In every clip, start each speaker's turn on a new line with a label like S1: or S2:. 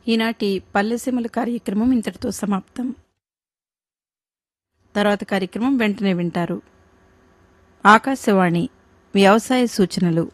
S1: ఈనాటి పల్లెసీమల కార్యక్రమం ఇంతటితో సమాప్తం తర్వాత కార్యక్రమం వెంటనే వింటారు ఆకాశవాణి వ్యవసాయ సూచనలు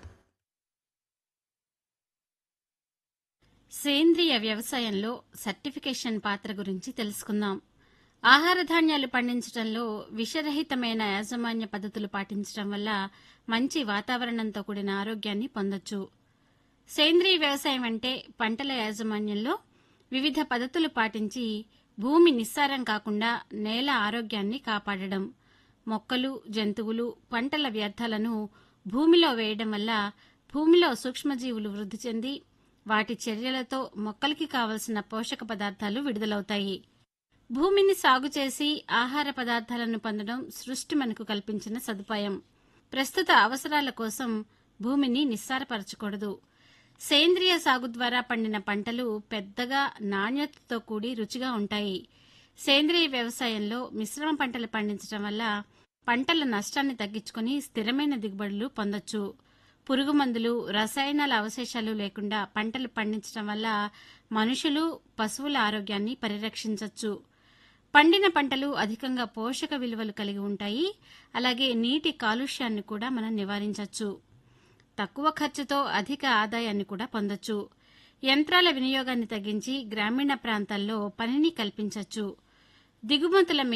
S2: సేంద్రియ వ్యవసాయంలో సర్టిఫికేషన్ పాత్ర గురించి తెలుసుకుందాం ఆహార ధాన్యాలు పండించడంలో విషరహితమైన యాజమాన్య పద్ధతులు పాటించడం వల్ల మంచి వాతావరణంతో కూడిన ఆరోగ్యాన్ని పొందొచ్చు సేంద్రియ వ్యవసాయం అంటే పంటల యాజమాన్యంలో వివిధ పద్ధతులు పాటించి భూమి నిస్సారం కాకుండా నేల ఆరోగ్యాన్ని కాపాడడం మొక్కలు జంతువులు పంటల వ్యర్థాలను భూమిలో వేయడం వల్ల భూమిలో సూక్ష్మజీవులు వృద్ధి చెంది వాటి చర్యలతో మొక్కలకి కావలసిన పోషక పదార్థాలు విడుదలవుతాయి భూమిని సాగు చేసి ఆహార పదార్థాలను పొందడం సృష్టి మనకు కల్పించిన సదుపాయం ప్రస్తుత అవసరాల కోసం భూమిని నిస్సారపరచకూడదు సేంద్రియ సాగు ద్వారా పండిన పంటలు పెద్దగా నాణ్యతతో కూడి రుచిగా ఉంటాయి సేంద్రియ వ్యవసాయంలో మిశ్రమ పంటలు పండించడం వల్ల పంటల నష్టాన్ని తగ్గించుకుని స్థిరమైన దిగుబడులు పొందొచ్చు పురుగు మందులు రసాయనాల అవశేషాలు లేకుండా పంటలు పండించడం వల్ల మనుషులు పశువుల ఆరోగ్యాన్ని పరిరక్షించవచ్చు పండిన పంటలు అధికంగా పోషక విలువలు కలిగి ఉంటాయి అలాగే నీటి కాలుష్యాన్ని కూడా మనం నివారించవచ్చు తక్కువ ఖర్చుతో అధిక ఆదాయాన్ని కూడా పొందొచ్చు యంత్రాల వినియోగాన్ని తగ్గించి గ్రామీణ ప్రాంతాల్లో పనిని కల్పించవచ్చు దిగుమతుల